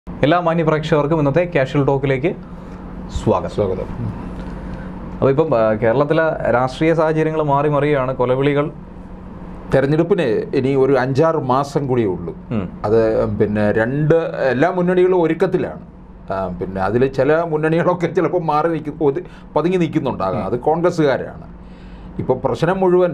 എല്ലാ മാന്യ പ്രേക്ഷകർക്കും ഇന്നത്തെ കാഷ്വൽ ടോക്കിലേക്ക് സ്വാഗതം സ്വാഗതം അപ്പോൾ ഇപ്പം ആ, കേരളത്തിലെ രാഷ്ട്രീയ സാഹചര്യങ്ങൾ മാറി മറിയുകയാണ് കൊലവിളികൾ തെരഞ്ഞെടുപ്പിന് ഇനി ഒരു അഞ്ചാറ് മാസം കൂടിയേ ഉള്ളൂ ഉം. അത് പിന്നെ രണ്ട് എല്ലാ മുന്നണികളും ഒരുക്കത്തിലാണ് ആ, പിന്നെ അതിൽ ചില മുന്നണികളൊക്കെ ചിലപ്പോൾ മാറി നിൽക്കും ഒതു- പതുങ്ങി നിൽക്കുന്നുണ്ടാകാം അത് കോൺഗ്രസ്സുകാരാണ് ഇപ്പോൾ പ്രശ്നം മുഴുവൻ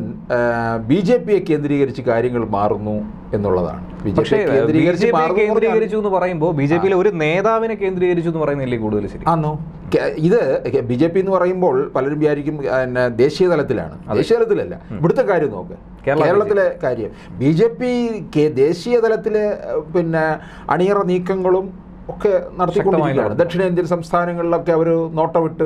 ബി ജെ പിയെ കേന്ദ്രീകരിച്ച് കാര്യങ്ങൾ മാറുന്നു എന്നുള്ളതാണ് ബി ജെ പക്ഷേ പി ബി കേന്ദ്രീകരിച്ച് ജെ പി മാറുന്നു എന്ന് പറഞ്ഞാൽ- കേന്ദ്രീകരിച്ചു എന്ന് പറയുമ്പോൾ ബി ജെ പിയിലെ ഒരു നേതാവിനെ കേന്ദ്രീകരിച്ചു എന്ന് പറയുന്നില്ലേ കൂടുതൽ ശരി ആന്നോ കെ- ഇത് ബി ജെ പി എന്ന് പറയുമ്പോൾ പലരും വിചാരിക്കും പിന്നെ ദേശീയ തലത്തിലാണ് ദേശീയ തലത്തിലല്ല ഇവിടുത്തെ കാര്യം നോക്ക് കേരള കേരളത്തിലെ കാര്യം ബി ജെ പി ദേശീയ തലത്തിലെ ഏഹ്, പിന്നെ അണിയറ നീക്കങ്ങളും ഒക്കെ നടത്തിക്കൊണ്ടിരിക്കുകയാണ് ദക്ഷിണേന്ത്യൻ സംസ്ഥാനങ്ങളിലൊക്കെ അവർ നോട്ടമിട്ട്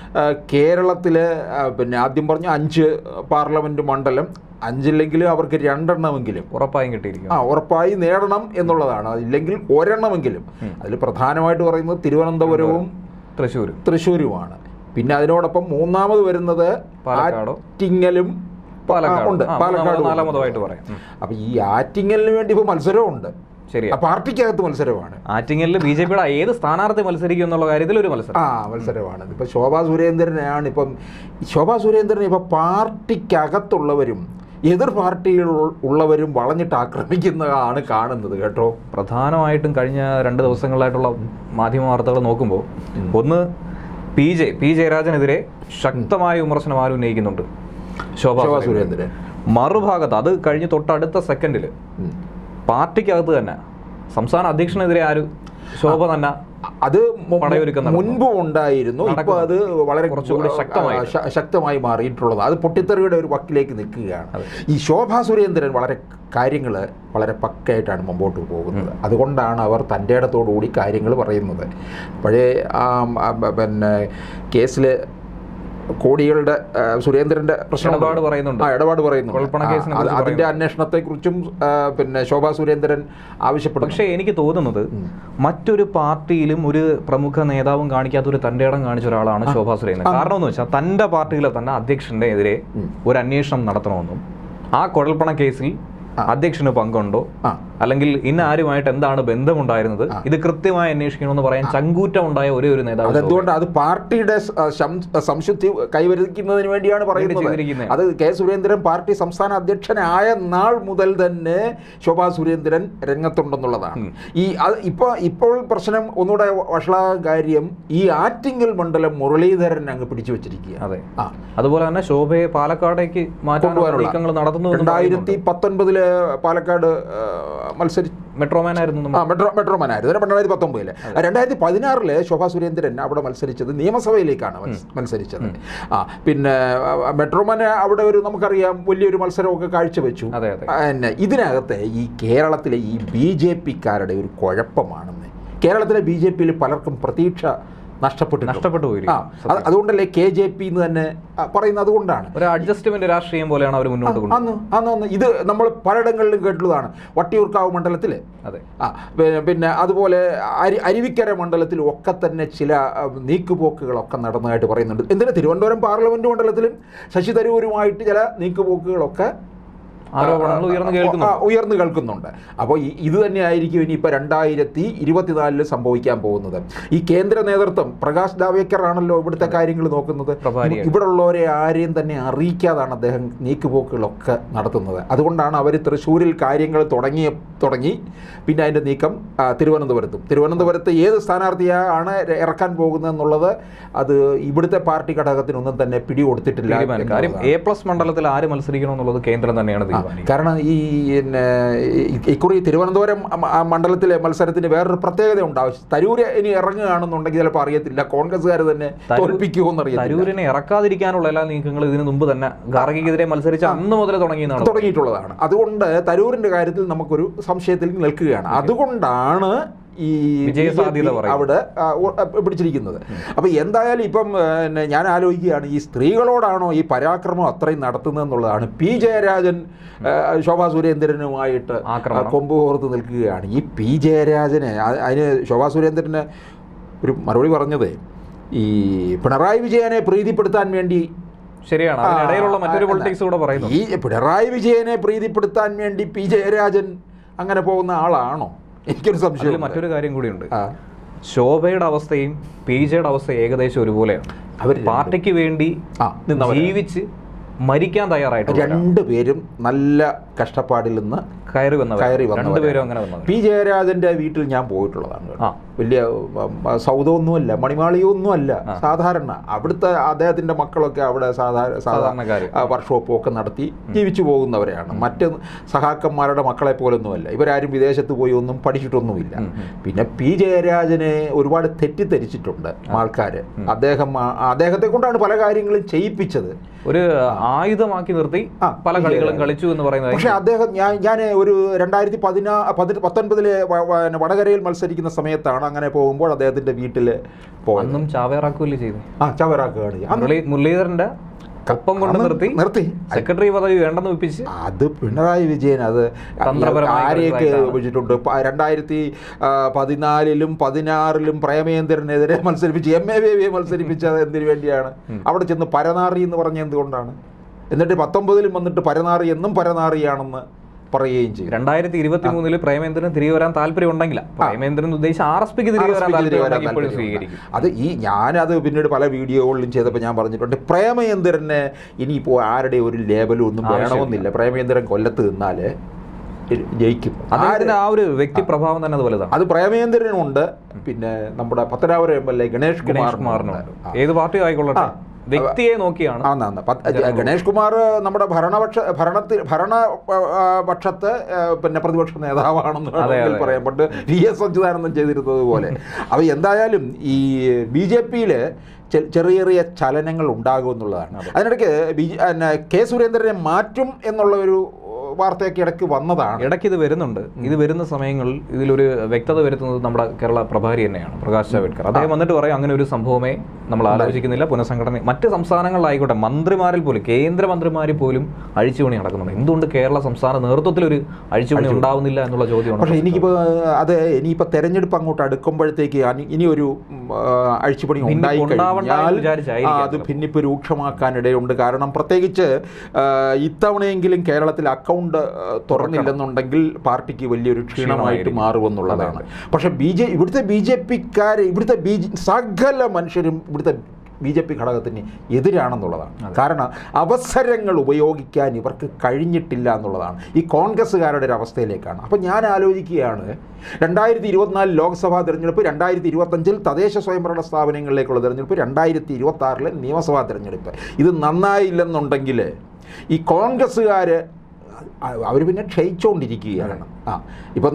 കേരളത്തിലെ പിന്നെ ആദ്യം പറഞ്ഞ അഞ്ച് പാർലമെന്റ് മണ്ഡലം അഞ്ചില്ലെങ്കിൽ അവർക്ക് രണ്ടെണ്ണമെങ്കിലും ഉറപ്പായും കിട്ടിയിരിക്കും ആ ഉറപ്പായി നേടണം എന്നുള്ളതാണ് ഇല്ലെങ്കിൽ ഒരെണ്ണമെങ്കിലും അതിൽ പ്രധാനമായിട്ട് പറയുന്നത് തിരുവനന്തപുരവും തൃശ്ശൂർ തൃശ്ശൂരുമാണ് പിന്നെ അതിനോടൊപ്പം മൂന്നാമത് വരുന്നത് പാലക്കാടോ? ആറ്റിങ്ങലും പാലക്കാട് ഉണ്ട് ആ, പാലക്കാട് മൂന്നാമതോ നാലാമതായിട്ട് പറയാം ഉം. അപ്പൊ ഈ ആറ്റിങ്ങലിന് വേണ്ടി ഇപ്പോൾ മത്സരമുണ്ട് ശരിയാ ആ പാർട്ടിക്കകത്ത് മത്സരമാണ് ആറ്റിങ്ങലിൽ ബി ജെ പിയുടെ ഏത് സ്ഥാനാർത്ഥി മത്സരിക്കും എന്നുള്ള കാര്യത്തിൽ ഒരു മത്സരം ആ മത്സരമാണ് ഇപ്പൊ ശോഭാ സുരേന്ദ്രനാണ് ഇപ്പം ശോഭാ സുരേന്ദ്രൻ ഇപ്പൊ പാർട്ടിക്കകത്തുള്ളവരും എതിർ പാർട്ടിയിൽ ഉള്ളവരും വളഞ്ഞിട്ട് ആക്രമിക്കുന്നതാണ് കാണുന്നത് കേട്ടോ പ്രധാനമായിട്ടും കഴിഞ്ഞ രണ്ട് ദിവസങ്ങളായിട്ടുള്ള മാധ്യമ വാർത്തകൾ നോക്കുമ്പോൾ ഒന്ന് പി ജെ പി ജയരാജനെതിരെ ശക്തമായ വിമർശനം ആരും ഉന്നയിക്കുന്നുണ്ട് ശോഭാ ശോഭാ സുരേന്ദ്രൻ. സുരേന്ദ്രൻ മറുഭാഗത്ത് അത് കഴിഞ്ഞ് തൊട്ടടുത്ത സെക്കൻഡിൽ ഉം. പാർട്ടിക്കകത്ത് തന്നെ സംസ്ഥാന അധ്യക്ഷനെതിരെ ആര് ശോഭ തന്നെ അത് മു- പടയൊരുക്കം നടന്നു. മുൻപും ഉണ്ടായിരുന്നു ഇപ്പൊ അത് വളരെ കുറച്ചുകൂടി ശക്തമായി. ശ- ശക്തമായി മാറിയിട്ടുള്ളത് അത് പൊട്ടിത്തെറിയുടെ ഒരു വക്കിലേക്ക് നിൽക്കുകയാണ് ഈ ശോഭാ സുരേന്ദ്രൻ വളരെ കാര്യങ്ങൾ വളരെ പക്കയായിട്ടാണ് മുമ്പോട്ട് പോകുന്നത് അതുകൊണ്ടാണ് അവർ തൻ്റെ ഇടത്തോടുകൂടി കാര്യങ്ങൾ പറയുന്നത് പഴയ ആ, ആ, ബ- പിന്നെ കേസിൽ കോടികളുടെ ആ, സുരേന്ദ്രന്റെ പ്രശ്നം ഇടപാട് പറയുന്നുണ്ട്. ആ ഇടപാട് പറയുന്നു കുഴൽപ്പണ കേസിനെ കുറിച്ച് അതിന്റെ അന്വേഷണത്തെക്കുറിച്ചും ആ, പിന്നെ ശോഭാ സുരേന്ദ്രൻ ആവശ്യപ്പെടുന്നു പക്ഷേ എനിക്ക് തോന്നുന്നത് മറ്റൊരു പാർട്ടിയിലും ഒരു പ്രമുഖ നേതാവും കാണിക്കാത്ത ഒരു തന്റെ ഇടം കാണിച്ച ഒരാളാണ് ശോഭാ സുരേന്ദ്രൻ കാരണം എന്ന് വെച്ചാൽ തന്റെ പാർട്ടിയിലെ തന്നെ അധ്യക്ഷന്റെ എതിരെ ഒരു അന്വേഷണം നടത്തണമെന്നും ആ കുഴൽപ്പണ കേസിൽ അധ്യക്ഷന് പങ്കുണ്ടോ ആ. അല്ലെങ്കിൽ ഇന്ന ആരുമായിട്ട് എന്താണ് ബന്ധമുണ്ടായിരുന്നത് ഇത് കൃത്യമായി അന്വേഷിക്കണമെന്ന് പറയാൻ ചങ്കൂറ്റം ഉണ്ടായ ഒരേ ഒരു നേതാവ് അതെന്തുകൊണ്ട് അത് പാർട്ടിയുടെ സ- ആ, ശം- സംശുദ്ധി കൈവരിക്കുന്നതിന് വേണ്ടിയാണ് പറയുന്നത് ചെയ്തിരിക്കുന്നത്. അത് കെ സുരേന്ദ്രൻ പാർട്ടി സംസ്ഥാന അധ്യക്ഷനായ നാൾ മുതൽ തന്നെ ശോഭാ സുരേന്ദ്രൻ രംഗത്തുണ്ടെന്നുള്ളതാണ് ഈ അത് ഇപ്പോൾ ഇപ്പോൾ പ്രശ്നം ഒന്നുകൂടെ വഷളാകാൻ കാര്യം ഈ ആറ്റിങ്ങൽ മണ്ഡലം മുരളീധരൻ അങ്ങ് പിടിച്ചു വെച്ചിരിക്കുക അതെ ആ അതുപോലെ തന്നെ ശോഭയെ പാലക്കാടേക്ക് മാറ്റാനുള്ള കൊണ്ടുപോകാനുള്ള നീക്കങ്ങൾ നടത്തുന്നു എന്ന് രണ്ടായിരത്തി പത്തൊൻപതില് പാലക്കാട് ആ, മത്സരി മെട്രോമാൻ ആയിരുന്നു നമ്മൾ ആ മെട്രോ മെട്രോമാൻ ആയിരുന്നു രണ്ടായിരത്തി പത്തൊമ്പതില് രണ്ടായിരത്തി പതിനാറില് ശോഭാ സുരേന്ദ്രൻ അവിടെ മത്സരിച്ചത് നിയമസഭയിലേക്കാണ് മത്സ- മത്സരിച്ചത് ആ പിന്നെ ആ, മെട്രോമാൻ അവിടെ ഒരു നമുക്കറിയാം വലിയൊരു മത്സരമൊക്കെ കാഴ്ചവെച്ചു അതെ അതെ ആ, പിന്നെ ഇതിനകത്ത് ഈ കേരളത്തിലെ ഈ ബി ജെ പിക്കാരുടെ ഒരു കുഴപ്പമാണെന്ന് കേരളത്തിലെ ബി ജെ പിയിൽ പലർക്കും പ്രതീക്ഷ നഷ്ടപ്പെട്ടു നഷ്ടപ്പെട്ടു ആ പോയിരിക്കും അത് അതുകൊണ്ടല്ലേ കെ ജെ പി എന്ന് തന്നെ ആ, പറയുന്നത് അതുകൊണ്ടാണ് ഒരു അഡ്ജസ്റ്റ്മെന്റ് രാഷ്ട്രീയം പോലെയാണ് അവർ മുന്നോട്ട് കൊണ്ടുപോകുന്നത് അന്ന് അന്ന് അന്ന് ഇത് നമ്മൾ പലയിടങ്ങളിലും കേട്ടുള്ളതാണ് വട്ടിയൂർക്കാവ് മണ്ഡലത്തിൽ അതെ ആ പി- പിന്നെ അതുപോലെ അരി അരുവിക്കര മണ്ഡലത്തിലും ഒക്കെ തന്നെ ചില ആ, നീക്കുപോക്കുകളൊക്കെ നടന്നതായിട്ട് പറയുന്നുണ്ട് എന്തിനാ തിരുവനന്തപുരം പാർലമെന്റ് മണ്ഡലത്തിലും ശശി തരൂരുമായിട്ട് ചില നീക്കുപോക്കുകളൊക്കെ ആരോപണങ്ങൾ ഉയർന്നു കേൾക്കുന്നു ആ, ഉയർന്നു കേൾക്കുന്നുണ്ട് അപ്പോൾ ഈ- ഇത് തന്നെയായിരിക്കും ഇനിയിപ്പോൾ രണ്ടായിരത്തി ഇരുപത്തിനാലില് സംഭവിക്കാൻ പോകുന്നത് ഈ കേന്ദ്ര നേതൃത്വം പ്രകാശ് ജാവേക്കർ ആണല്ലോ ഇവിടുത്തെ കാര്യങ്ങൾ നോക്കുന്നത് പ്രഭാരിയായിട്ട്. ഇവിടെ ഉള്ളവരെ ആരെയും തന്നെ അറിയിക്കാതാണ് അദ്ദേഹം നീക്കുപോക്കുകളൊക്കെ നടത്തുന്നത് അതുകൊണ്ടാണ് അവർ തൃശ്ശൂരിൽ കാര്യങ്ങൾ തുടങ്ങിയ തുടങ്ങി പിന്നെ അതിൻ്റെ നീക്കം ആ, തിരുവനന്തപുരത്തും തിരുവനന്തപുരത്ത് ഏത് സ്ഥാനാർത്ഥിയാണ് ഇറക്കാൻ പോകുന്നതെന്നുള്ളത് അത് ഇവിടുത്തെ പാർട്ടി ഘടകത്തിനൊന്നും തന്നെ പിടികൊടുത്തിട്ടില്ല തീരുമാനം കാര്യം എ പ്ലസ് മണ്ഡലത്തിൽ ആര് മത്സരിക്കണം എന്നുള്ളത് കേന്ദ്രം തന്നെയാണ് തീരുമാനിക്കുന്നത് കാരണം ഈ പിന്നെ ഈ- ഇക്കുറി തിരുവനന്തപുരം മ- ആ മണ്ഡലത്തിലെ മത്സരത്തിന് വേറൊരു പ്രത്യേകത ഉണ്ടാവും തരൂര് ഇനി ഇറങ്ങുകയാണെന്നുണ്ടെങ്കിൽ ചിലപ്പോൾ അറിയത്തില്ല കോൺഗ്രസ്സുകാർ തന്നെ തോൽപ്പിക്കുമോ എന്നറിയത്തില്ല തരൂരിനെ ഇറക്കാതിരിക്കാനുള്ള എല്ലാ നീക്കങ്ങളും ഇതിനു മുമ്പ് തന്നെ ഗാർഗിക്കെതിരെ മത്സരിച്ച അന്ന് മുതൽ തുടങ്ങിയെന്നാണ് തുടങ്ങിയിട്ടുള്ളതാണ് അതുകൊണ്ട് തരൂരിന്റെ കാര്യത്തിൽ നമുക്കൊരു സംശയത്തിൽ നിൽക്കുകയാണ് അതുകൊണ്ടാണ് ഈ വിജയസാധ്യത BJP പറയുന്നത്. അവിടെ ആ, ഉ- ആ, പിടിച്ചിരിക്കുന്നത് അപ്പൊ എന്തായാലും ഇപ്പം ആ, പിന്നെ ഞാൻ ആലോചിക്കുകയാണ് ഈ സ്ത്രീകളോടാണോ ഈ പരാക്രമം അത്രയും നടത്തുന്നത് എന്നുള്ളതാണ് പി ജയരാജൻ ആ, ശോഭാ സുരേന്ദ്രനുമായിട്ട് ആക്രമണം. കൊമ്പ് കോർത്ത് നിൽക്കുകയാണ് ഈ പി ജയരാജന് അ- അതിന് ശോഭാ സുരേന്ദ്രന് ഒരു മറുപടി പറഞ്ഞത് ഈ പിണറായി വിജയനെ പ്രീതിപ്പെടുത്താൻ വേണ്ടി ശരിയാണ് അതിനിടയിലുള്ള മറ്റൊരു ആ, പൊളിറ്റിക്സ് കൂടെ പറയുന്നു ഈ പിണറായി വിജയനെ പ്രീതിപ്പെടുത്താൻ വേണ്ടി പി ജയരാജൻ അങ്ങനെ പോകുന്ന ആളാണോ എനിക്കൊരു അതിൽ സംശയം മറ്റൊരു കാര്യം കൂടിയുണ്ട് ആ ശോഭയുടെ അവസ്ഥയും പി ജെയുടെ അവസ്ഥയും ഏകദേശം ഒരുപോലെയാണ് അവര് പാർട്ടിക്ക് വേണ്ടി ആ നിന്നവരാ. ജീവിച്ച് മരിക്കാൻ തയ്യാറായിട്ട് രണ്ടുപേരും നല്ല കഷ്ടപ്പാടിൽ നിന്ന് കയറി വന്നവർ കയറി വന്നവരാണ്. രണ്ടുപേരും അങ്ങനെ വന്നവർ പി ജയരാജന്റെ വീട്ടിൽ ഞാൻ പോയിട്ടുള്ളതാണ് കേട്ടോ. ആ. വലിയ ഉം, സൗധമൊന്നുമല്ല മണിമാളിയൊന്നുമല്ല സാധാരണ അവിടുത്തെ അദ്ദേഹത്തിന്റെ മക്കളൊക്കെ അവിടെ സാധാരണ സാധാരണക്കാര്. വർക്ക്ഷോപ്പും ഒക്കെ നടത്തി ജീവിച്ചു പോകുന്നവരെയാണ് മറ്റ് സഹാക്കന്മാരുടെ മക്കളെ പോലൊന്നുമല്ല ഇവരാരും വിദേശത്ത് പോയി ഒന്നും പഠിച്ചിട്ടൊന്നുമില്ല പിന്നെ പി ജയരാജനെ ഒരുപാട് തെറ്റിദ്ധരിച്ചിട്ടുണ്ട് ആൾക്കാര് അദ്ദേഹം ആ- അദ്ദേഹത്തെ കൊണ്ടാണ് പല കാര്യങ്ങളും ചെയ്യിപ്പിച്ചത് ഒരു ആയുധമാക്കി നിർത്തി ആ, പല പി. കളികളും ജയരാജൻ. കളിച്ചു എന്ന് പറയുന്നത് പക്ഷെ അദ്ദേഹം ഞാൻ ഞാൻ ഒരു രണ്ടായിരത്തി പതിനാ പതി പത്തൊൻപതിലെ വ- വ- വടകരയിൽ മത്സരിക്കുന്ന സമയത്താണ് അങ്ങനെ പോകുമ്പോൾ അദ്ദേഹത്തിന്റെ വീട്ടിൽ പോയത് അന്നും ചാവേറാക്കുകയല്ലേ ചെയ്തു ആ ചവറാക്കുകയാണ് ചെയ്യുന്നത്. അന്ന് മുരളി മുരളീധരന്റെ ഒപ്പം കൊണ്ട് അന്ന് നിർത്തി നിർത്തി സെക്രട്ടറി പദവി വേണ്ടെന്ന് വെപ്പിച്ച് അത് പിണറായി വിജയൻ അത് തന്ത്രപരമായ ആരെയൊക്കെ കളികളായിട്ടാണ്. വെച്ചിട്ടുണ്ട് പ- രണ്ടായിരത്തി ആ, പതിനാലിലും പതിനാറിലും പ്രേമേന്ദ്രനെതിരെ മത്സരിപ്പിച്ച് എം എ ബേബിയെ മത്സരിപ്പിച്ചത് എന്തിനു വേണ്ടിയാണ് അവിടെ ചെന്ന് പരനാറി എന്ന് പറഞ്ഞ എന്തുകൊണ്ടാണ് എന്നിട്ട് പത്തൊമ്പതിലും വന്നിട്ട് പരനാറി എന്നും പരനാറിയാണെന്ന് പറയുകയും ചെയ്തു രണ്ടായിരത്തി ഇരുപത്തി മൂന്നില് പ്രേമേന്ദ്രൻ തിരികെ വരാൻ താല്പര്യം ഉണ്ടെങ്കില പ്രേമേന്ദ്രൻ ഉദ്ദേശിച്ച ആർ എസ് പിക്ക് തിരികെ വരാൻ ആർ എസ് പിക്ക് തിരികെ താല്പര്യം വരാൻ ഉണ്ടെങ്കിൽ ഇപ്പോഴും താല്പര്യമുണ്ട്. സ്വീകരിക്കും അത് ഈ ഞാനത് പിന്നീട് പല വീഡിയോകളിലും ചെയ്തപ്പോൾ ഞാൻ പറഞ്ഞിട്ടുണ്ട് പ്രേമചന്ദ്രന് ഇനിയിപ്പോൾ ആരുടെ ഒരു ലേബലും ഒന്നും ആവശ്യമില്ല. വേണമെന്നില്ല പ്രേമചന്ദ്രൻ കൊല്ലത്ത് നിന്നാൽ ജയിക്കും അദ്ദേഹത്തിന്റെ ആ ഒരു വ്യക്തി പ്രഭാവം തന്നെ അത് വലുതാണ് അത് പ്രേമചന്ദ്രനുണ്ട് പിന്നെ നമ്മുടെ Pathanapuram M L A Ganesh Ganesh കുമാറിനുണ്ട് കുമാറിനുണ്ട് ഏത് പാർട്ടി ആയിക്കൊള്ളട്ടെ ആ. വ്യക്തിയെ നോക്കിയാണ് ആന്നാന്ന് പത്ത് ഗണേഷ് കുമാർ നമ്മുടെ ഭരണപക്ഷ ഭരണത്തിൽ ഭരണ ആ, പക്ഷത്ത് ആ, പിന്നെ പ്രതിപക്ഷ നേതാവാണെന്ന് അതെ, വേണമെങ്കിൽ അതെ. പറയാം പണ്ട് വി എസ് അച്യുതാനന്ദൻ ചെയ്തിരുന്നത് പോലെ അപ്പോൾ എന്തായാലും ഈ ബി ജെ പിയിൽ ചെറിയ ചെറിയ ചലനങ്ങൾ ഉണ്ടാകും എന്നുള്ളതാണ് അതിനിടയ്ക്ക് ബി ജെ പിന്നെ കെ സുരേന്ദ്രനെ മാറ്റും എന്നുള്ള ഒരു വാർത്തയൊക്കെ ഇടയ്ക്ക് വന്നതാണ് ഇടയ്ക്ക് ഇത് വരുന്നുണ്ട് ഇത് വരുന്ന സമയങ്ങളിൽ ഇതിലൊരു വ്യക്തത വരുത്തുന്നത് നമ്മുടെ കേരള പ്രഭാരി തന്നെയാണ് പ്രകാശ് ജാവ്ദേക്കർ അദ്ദേഹം വന്നിട്ട് പറയും അങ്ങനെ ഒരു സംഭവമേ നമ്മൾ ആലോചിക്കുന്നില്ല പുനഃസംഘടന മറ്റ് സംസ്ഥാനങ്ങളിലായിക്കോട്ടെ മന്ത്രിമാരിൽ പോലും കേന്ദ്രമന്ത്രിമാരിൽ പോലും അഴിച്ചുപണി നടക്കുന്നുണ്ട് എന്തുകൊണ്ട് കേരള സംസ്ഥാന നേതൃത്വത്തിൽ ഒരു അഴിച്ചുപണി ഉണ്ടാവുന്നില്ല എന്നുള്ള ചോദ്യമാണ് പക്ഷേ എനിക്കിപ്പോൾ അത് ഇനിയിപ്പോൾ തെരഞ്ഞെടുപ്പ് അങ്ങോട്ട് അടുക്കുമ്പോഴത്തേക്ക് അനി- ഇനി ഒരു ഉം, ആ, അഴിച്ചുപണി ഭിന്നിപ്പ് ഉണ്ടായി ഉണ്ടാവണ്ട എന്ന് കഴിഞ്ഞാൽ വിചാരിച്ചായിരിക്കും ആ, അത് ഭിന്നിപ്പ് രൂക്ഷമാക്കാനിടയുണ്ട് കാരണം പ്രത്യേകിച്ച് ആ, ഇത്തവണയെങ്കിലും കേരളത്തിൽ അക്കൗണ്ട് ആ, തുറന്നില്ലെന്നുണ്ടെങ്കിൽ പാർട്ടിക്ക് വലിയൊരു ക്ഷീണമായിട്ട് ക്ഷീണമായിരിക്കും. മാറുമെന്നുള്ളതാണ് പക്ഷേ ബി ജെ ഇവിടുത്തെ ബി ജെ പിക്കാർ ഇവിടുത്തെ ബി ജെ സകല മനുഷ്യരും ഇവിടുത്തെ ബി ജെ പി ഘടകത്തിന് എതിരാണെന്നുള്ളതാണ് കാരണം അവസരങ്ങൾ ഉപയോഗിക്കാൻ ഇവർക്ക് കഴിഞ്ഞിട്ടില്ല എന്നുള്ളതാണ് ഈ കോൺഗ്രസ്സുകാരുടെ ഒരു അവസ്ഥയിലേക്കാണ് അപ്പം ഞാൻ ആലോചിക്കുകയാണ് രണ്ടായിരത്തി ഇരുപത്തിനാല് ലോക്സഭാ തിരഞ്ഞെടുപ്പ് രണ്ടായിരത്തി ഇരുപത്തഞ്ചിൽ തദ്ദേശ സ്വയംഭരണ സ്ഥാപനങ്ങളിലേക്കുള്ള തിരഞ്ഞെടുപ്പ് രണ്ടായിരത്തി ഇരുപത്തി ആറിലെ നിയമസഭാ തിരഞ്ഞെടുപ്പ് ഇത് നന്നായില്ലെന്നുണ്ടെങ്കിൽ ഈ കോൺഗ്രസ്സുകാർ അവർ പിന്നെ ക്ഷയിച്ചുകൊണ്ടിരിക്കുകയാണ് ആ ഇപ്പം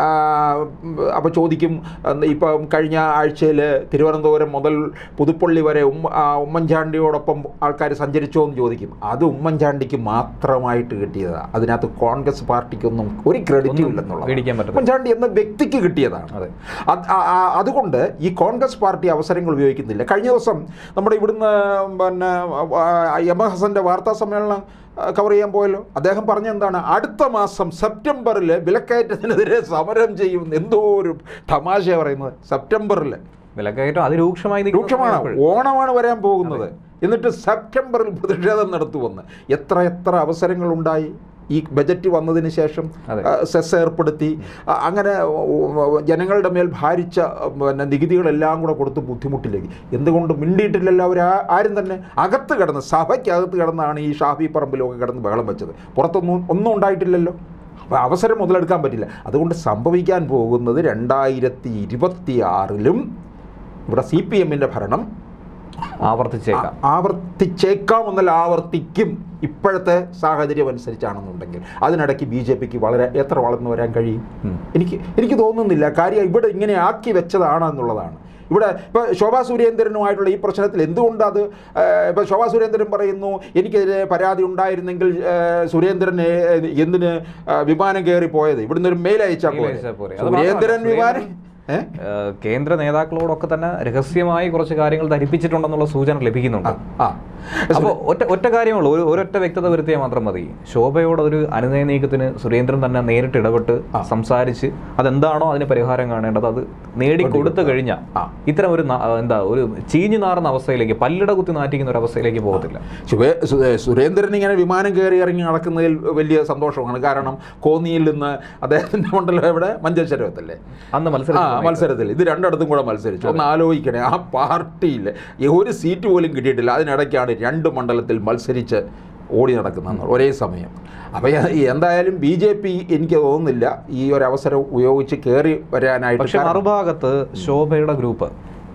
അപ്പോൾ ചോദിക്കും അന്ന് ഇപ്പം കഴിഞ്ഞ ആഴ്ചയിൽ തിരുവനന്തപുരം മുതൽ പുതുപ്പള്ളി വരെ ഉമ്മ ആ, ഉമ്മൻചാണ്ടിയോടൊപ്പം ആൾക്കാർ സഞ്ചരിച്ചോ എന്ന് ചോദിക്കും അത് ഉമ്മൻചാണ്ടിക്ക് മാത്രമായിട്ട് കിട്ടിയതാണ് അതിനകത്ത് കോൺഗ്രസ് പാർട്ടിക്കൊന്നും ഒരു ക്രെഡിറ്റും ഒന്നും ഇല്ലെന്നുള്ളത് മേടിക്കാൻ പറ്റത്തില്ല. ഉമ്മൻചാണ്ടി എന്ന വ്യക്തിക്ക് കിട്ടിയതാണ് അതെ. അത് ആ- ആ- അതുകൊണ്ട് ഈ കോൺഗ്രസ് പാർട്ടി അവസരങ്ങൾ ഉപയോഗിക്കുന്നില്ല കഴിഞ്ഞ ദിവസം നമ്മുടെ ഇവിടുന്ന് പിന്നെ ആ, എം എ ഹസന്റെ വാർത്താ സമ്മേളനം ആ, കവർ ചെയ്യാൻ പോയല്ലോ അദ്ദേഹം പറഞ്ഞ എന്താണ് അടുത്ത മാസം സെപ്റ്റംബറിൽ വിലക്കയറ്റത്തിനെതിരെ സമരം ചെയ്യും എന്തോ ഒരു തമാശ പറയുന്നത് സെപ്റ്റംബറിൽ വിലക്കയറ്റം അതിരൂക്ഷമായി നിൽക്കുന്ന രൂക്ഷമാണ് സമയം ഓണമാണ് വരാൻ പോകുന്നത് എന്നിട്ട് സെപ്റ്റംബറിൽ പ്രതിഷേധം നടത്തുമെന്ന് എത്ര എത്ര അവസരങ്ങൾ ഉണ്ടായി ഈ ബജറ്റ് വന്നതിന് ശേഷം അതെ. ആ, സെസ് ഏർപ്പെടുത്തി ആ, അങ്ങനെ ഉം, ജനങ്ങളുടെ മേൽ ഭാരിച്ച ഉം, പിന്നെ നികുതികളെല്ലാം കൂടെ കൊടുത്ത് ബുദ്ധിമുട്ടിലേക്ക് എന്തുകൊണ്ട് മിണ്ടിയിട്ടില്ലല്ലോ അവർ ആരും തന്നെ അകത്ത് കിടന്ന് സഭയ്ക്കകത്ത് കിടന്നാണ് ഈ ഷാഫി പറമ്പിലൊക്കെ കിടന്ന് ബഹളം വെച്ചത് പുറത്തൊന്നും ഒന്നും ഉണ്ടായിട്ടില്ലല്ലോ അപ്പോൾ അവസരം മുതലെടുക്കാൻ പറ്റില്ല അതുകൊണ്ട് സംഭവിക്കാൻ പോകുന്നത് രണ്ടായിരത്തി ഇരുപത്തി ആറിലും ഇവിടെ സി പി എമ്മിൻ്റെ ഭരണം ആവർത്തിച്ചേക്കാം ആ- ആവർത്തിച്ചേക്കാം എന്നല്ല ആവർത്തിക്കും ഇപ്പോഴത്തെ സാഹചര്യം അനുസരിച്ചാണെന്നുണ്ടെങ്കിൽ അതിനിടയ്ക്ക് ബി ജെ പിക്ക് വളരെ എത്ര വളർന്നു വരാൻ കഴിയും ഉം. എനിക്ക് എനിക്ക് തോന്നുന്നില്ല കാര്യം ഇവിടെ ഇങ്ങനെ ആക്കി വെച്ചതാണ് എന്നുള്ളതാണ് ഇവിടെ ഇപ്പോൾ ശോഭാ സുരേന്ദ്രനുമായിട്ടുള്ള ഈ പ്രശ്നത്തിൽ എന്തുകൊണ്ട് അത് ഇപ്പോൾ ശോഭാ സുരേന്ദ്രൻ പറയുന്നു എനിക്കെതിരെ പരാതി ഉണ്ടായിരുന്നെങ്കിൽ ആ, സുരേന്ദ്രൻ ഏ, എന്തിന് ആ, വിമാനം കയറി പോയത് ഇവിടുന്ന് ഒരു മെയിൽ അയച്ചാൽ മെയിൽ പോരെ അയച്ചാൽ പോരെ. അത് സുരേന്ദ്രൻ മാത്രമല്ല, വിമാനം ഏ ഏഹ് കേന്ദ്ര നേതാക്കളോടൊക്കെ തന്നെ രഹസ്യമായി കുറച്ച് കാര്യങ്ങൾ ധരിപ്പിച്ചിട്ടുണ്ടെന്നുള്ള സൂചന ലഭിക്കുന്നുണ്ട് ആ അപ്പോൾ ഒറ്റ ഒറ്റ കാര്യമുള്ളൂ ഒരു ഒരൊറ്റ വ്യക്തത വരുത്തിയാൽ മാത്രം മതി ശോഭയോട് ഒരു അനുനയ നീക്കത്തിന് സുരേന്ദ്രൻ തന്നെ നേരിട്ട് ഇടപെട്ട് സംസാരിച്ച് അതെന്താണോ അതിന് പരിഹാരം കാണേണ്ടത് അത് നേടിക്കൊടുത്തു കഴിഞ്ഞാൽ ആ. ഇത്തരം ഒരു ന- എന്താ ഒരു ചീഞ്ഞു നാറുന്ന അവസ്ഥയിലേക്ക് പല്ലിട കുത്തി നാറ്റിക്കുന്ന ഒരു അവസ്ഥയിലേക്ക് പോകത്തില്ല ശുഭേ സു- സുരേന്ദ്രൻ ഇങ്ങനെ വിമാനം കയറി ഇറങ്ങി നടക്കുന്നതിൽ വലിയ സന്തോഷമാണ് കാരണം കോന്നിയിൽ നിന്ന് അദ്ദേഹത്തിന്റെ മണ്ഡലം എവിടെ മഞ്ചേശ്വരത്തല്ലേ അന്ന് ആ മത്സരം മത്സരത്തിൽ ഇത് രണ്ടിടത്തും കൂടെ മത്സരിച്ചു ഒന്ന് ആലോചിക്കണേ ആ പാർട്ടിയിൽ ഒരു സീറ്റ് പോലും കിട്ടിയിട്ടില്ല അതിനിടയ്ക്കാണ് രണ്ട് മണ്ഡലത്തിൽ മത്സരിച്ച് ഓടി നടക്കുന്നത് ഒരേ സമയം അപ്പോൾ എന്തായാലും ബി ജെ പി എനിക്ക് തോന്നുന്നില്ല ഈ ഒരു അവസരം ഉപയോഗിച്ച് കയറി വരാനായിട്ട് പക്ഷെ കാരണം- മറുഭാഗത്ത് ശോഭയുടെ ഗ്രൂപ്പ്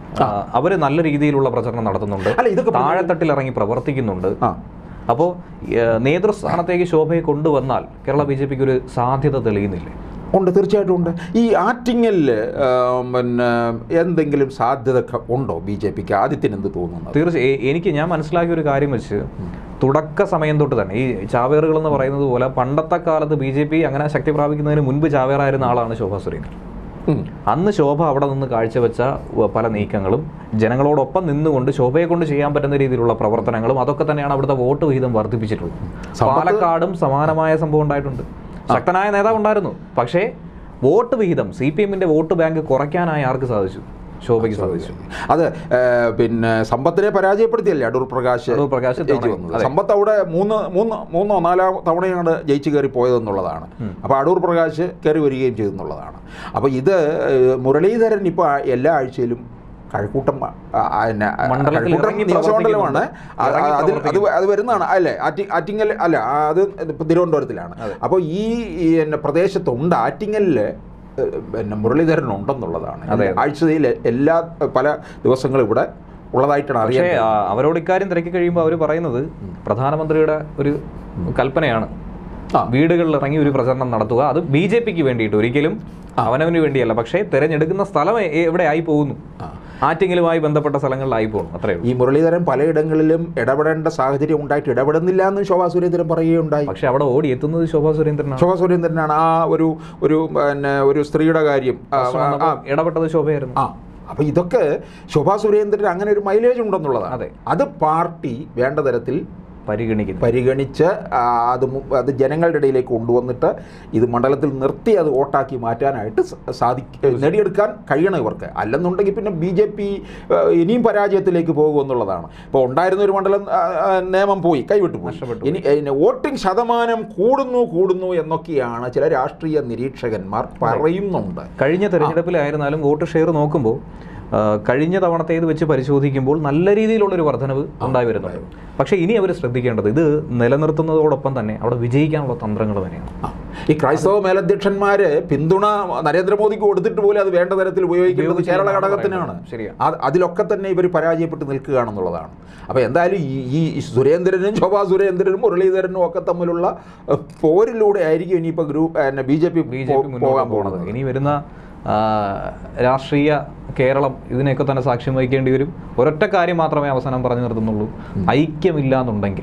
അവര് നല്ല രീതിയിലുള്ള പ്രചരണം നടത്തുന്നുണ്ട് അല്ല, ഇതൊക്കെ താഴെത്തട്ടിൽ ഇറങ്ങി പ്രവർത്തിക്കുന്നുണ്ട് ആ അപ്പോൾ നേതൃസ്ഥാനത്തേക്ക് ശോഭയെ കൊണ്ടുവന്നാൽ കേരള ബി ജെ പിക്ക് ഒരു സാധ്യത തെളിയുന്നില്ലേ ഉണ്ട് തീർച്ചയായിട്ടും ഉണ്ട് ഈ ആറ്റിങ്ങലിൽ പിന്നെ എന്തെങ്കിലും സാധ്യത ക- ഉണ്ടോ ബി ജെ പിക്ക് ആദ്യത്തിന് എന്ത് തോന്നുന്നത് തീർച്ചയായും എനിക്ക് ഞാൻ മനസ്സിലാക്കിയ ഒരു കാര്യം വെച്ച് തുടക്ക സമയം തൊട്ട് തന്നെ ഈ ചാവേറുകൾ എന്ന് പറയുന്നത് പോലെ പണ്ടത്തെ കാലത്ത് ബി ജെ പി അങ്ങനെ ശക്തി പ്രാപിക്കുന്നതിന് മുൻപ് ചാവേറായിരുന്ന ആളാണ് ശോഭ സുരേന്ദ്രൻ ഉം. അന്ന് ശോഭ അവിടെ നിന്ന് കാഴ്ചവെച്ച വ- പല നീക്കങ്ങളും ജനങ്ങളോടൊപ്പം നിന്നുകൊണ്ട് ശോഭയെ കൊണ്ട് ചെയ്യാൻ പറ്റുന്ന രീതിയിലുള്ള പ്രവർത്തനങ്ങളും അതൊക്കെ തന്നെയാണ് അവിടുത്തെ വോട്ട് വിഹിതം വർദ്ധിപ്പിച്ചിട്ടുള്ളത് സമ്പത്ത് പാലക്കാടും സമാനമായ സംഭവം ഉണ്ടായിട്ടുണ്ട് ശക്തനായ നേതാവ് ഉണ്ടായിരുന്നു പക്ഷേ വോട്ട് വിഹിതം സി പി എമ്മിന്റെ വോട്ട് ബാങ്ക് കുറയ്ക്കാനായി ആർക്ക് സാധിച്ചു ശോഭയ്ക്ക് സാധിച്ചു അത് ഏഹ്, പിന്നെ സമ്പത്തിനെ പരാജയപ്പെടുത്തിയല്ലേ അടൂർ പ്രകാശ് അടൂർ പ്രകാശ് ജയിച്ചു തവണ- വന്നത് അതെ. സമ്പത്ത് അവിടെ മൂന്ന് മൂന്ന് മൂന്നോ നാലോ തവണയാണ് ജയിച്ചു കയറി പോയതെന്നുള്ളതാണ് അപ്പോൾ അടൂർ പ്രകാശ് കയറി വരികയും ചെയ്തെന്നുള്ളതാണ് അപ്പോൾ ഇത് ഏഹ്, മുരളീധരൻ ഇപ്പോൾ എല്ലാ ആഴ്ചയിലും കഴക്കൂട്ടം ആ, ആ, പിന്നെ, ആ, മണ്ഡലത്തിൽ കഴക്കൂട്ടം ഇറങ്ങി നിയോജകമണ്ഡലമാണ് ആ, ഇറങ്ങി അതിൽ അത് അത് വരുന്നതാണ് അല്ലേ ആറ്റി ആറ്റിങ്ങൽ അല്ല ആ, അത് ഇപ്പൊ തിരുവനന്തപുരത്തിലാണ് അപ്പോൾ ഈ ഈ പിന്നെ പ്രദേശത്തുണ്ട് ആറ്റിങ്ങലിൽ പിന്നെ മുരളീധരൻ ഉണ്ടെന്നുള്ളതാണ് അതെ. ആഴ്ചയിൽ എല്ലാ പല ദിവസങ്ങളും ഇവിടെ ഉള്ളതായിട്ടാണ് പക്ഷേ അറിയാൻ ആ, അവരോട് ഇക്കാര്യം തിരക്കി കഴിയുമ്പോൾ അവർ പറയുന്നത് പ്രധാനമന്ത്രിയുടെ ഒരു കൽപ്പനയാണ് ആ. വീടുകളിൽ ഇറങ്ങി ഒരു പ്രചരണം നടത്തുക അത് ബി ജെ പിക്ക് വേണ്ടിയിട്ട് ഒരിക്കലും അവനവന് വേണ്ടിയല്ല പക്ഷേ തിരഞ്ഞെടുക്കുന്ന സ്ഥലം എ- എവിടെ ആയി പോകുന്നു ആറ്റെങ്കിലുമായി ബന്ധപ്പെട്ട സ്ഥലങ്ങളിലായി പോകുന്നു അത്രയേ ഉള്ളൂ ഈ മുരളീധരൻ പലയിടങ്ങളിലും ഇടപെടേണ്ട സാഹചര്യം ഉണ്ടായിട്ട് ഇടപെടുന്നില്ല എന്ന് ശോഭാ സുരേന്ദ്രൻ പറയുകയുണ്ടായി പക്ഷെ അവിടെ ഓടി എത്തുന്നത് ശോഭാ സുരേന്ദ്രനാണ് ശോഭാ സുരേന്ദ്രനാണ് ആ ഒരു ഒരു പിന്നെ ഒരു സ്ത്രീയുടെ കാര്യം ആ, പ്രശ്നം ആ, വന്നപ്പോൾ ഇടപെട്ടത് ശോഭയായിരുന്നു ആ അപ്പൊ ഇതൊക്കെ ശോഭാ സുരേന്ദ്രൻ അങ്ങനെ ഒരു മൈലേജ് ഉണ്ടെന്നുള്ളതാണ് അതെ. അത് പാർട്ടി വേണ്ട തരത്തിൽ പരിഗണിക്കുന്നു പരിഗണിച്ച് ആ, അത് മു- അത് ജനങ്ങളുടെ ഇടയിലേക്ക് കൊണ്ടുവന്നിട്ട് ഇത് മണ്ഡലത്തിൽ നിർത്തി അത് വോട്ടാക്കി മാറ്റാനായിട്ട് സാധിക്ക നേടിയെടുക്കാൻ കഴിയണം ഇവർക്ക് അല്ലെന്നുണ്ടെങ്കിൽ പിന്നെ ബി ജെ പി ഇനിയും പരാജയത്തിലേക്ക് പോകുമെന്നുള്ളതാണ് ഇപ്പോൾ ഉണ്ടായിരുന്ന ഒരു മണ്ഡലം ആ, ആ, നിയമം പോയി കൈവിട്ടു പോയി നഷ്ടപ്പെട്ടു ഇനി ഇനി വോട്ടിംഗ് ശതമാനം കൂടുന്നു കൂടുന്നു എന്നൊക്കെയാണ് ചില രാഷ്ട്രീയ നിരീക്ഷകന്മാർ പറയുന്നുണ്ട് കഴിഞ്ഞ തെരഞ്ഞെടുപ്പിലായിരുന്നാലും വോട്ട് ഷെയർ നോക്കുമ്പോൾ ആ, കഴിഞ്ഞ തവണത്തേത് വെച്ച് പരിശോധിക്കുമ്പോൾ നല്ല രീതിയിലുള്ളൊരു വർധനവ് ഉണ്ടായി വരുന്നുണ്ട് പക്ഷേ ഇനി അവർ ശ്രദ്ധിക്കേണ്ടത് ഇത് നിലനിർത്തുന്നതോടൊപ്പം തന്നെ അവിടെ വിജയിക്കാനുള്ള തന്ത്രങ്ങൾ തന്നെയാണ് ആ. ഈ ക്രൈസ്തവ മേലധ്യക്ഷന്മാര് പിന്തുണ നരേന്ദ്രമോദിക്ക് കൊടുത്തിട്ട് പോലും അത് വേണ്ട തരത്തിൽ ഉപയോഗിക്കുന്നത് കേരള ഘടകത്തിനാണ് ശരിയാ. അത് അതിലൊക്കെ തന്നെ ഇവർ പരാജയപ്പെട്ട് നിൽക്കുകയാണെന്നുള്ളതാണ് അപ്പോൾ എന്തായാലും ഈ ഈ സുരേന്ദ്രനും ശോഭാ സുരേന്ദ്രനും മുരളീധരനും ഒക്കെ തമ്മിലുള്ള ഏഹ്, പോരിലൂടെ ആയിരിക്കും ഇനിയിപ്പോൾ group B J P B J P പോകാൻ മുന്നോട്ട് പോകുന്നത് പോകുന്നത് ഇനി വരുന്ന ആ, രാഷ്ട്രീയ കേരളം ഇതിനെയൊക്കെ തന്നെ സാക്ഷ്യം വഹിക്കേണ്ടി വരും ഒരൊറ്റ കാര്യം മാത്രമേ അവസാനം പറഞ്ഞു നിർത്തുന്നുള്ളൂ ഐക്യമില്ല എന്നുണ്ടെങ്കിൽ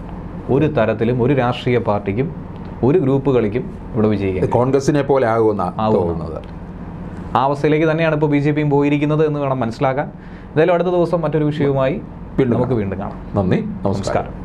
ഒരു തരത്തിലും ഒരു രാഷ്ട്രീയ പാർട്ടിക്കും ഒരു ഗ്രൂപ്പുകളിക്കും ഇവിടെ വിജയിക്കാം കോൺഗ്രസിനെ പോലെ ആകുമെന്നാണ് ആകുമെന്നാണ്. തോന്നുന്നത് ആ അവസ്ഥയിലേക്ക് തന്നെയാണ് ഇപ്പോൾ ബി ജെ പിയും പോയിരിക്കുന്നത് എന്ന് വേണം മനസ്സിലാക്കാൻ എന്തായാലും അടുത്ത ദിവസം മറ്റൊരു വിഷയവുമായി വീണ്ടും നമുക്ക് വീണ്ടും കാണാം നന്ദി നമസ്കാരം നമസ്കാരം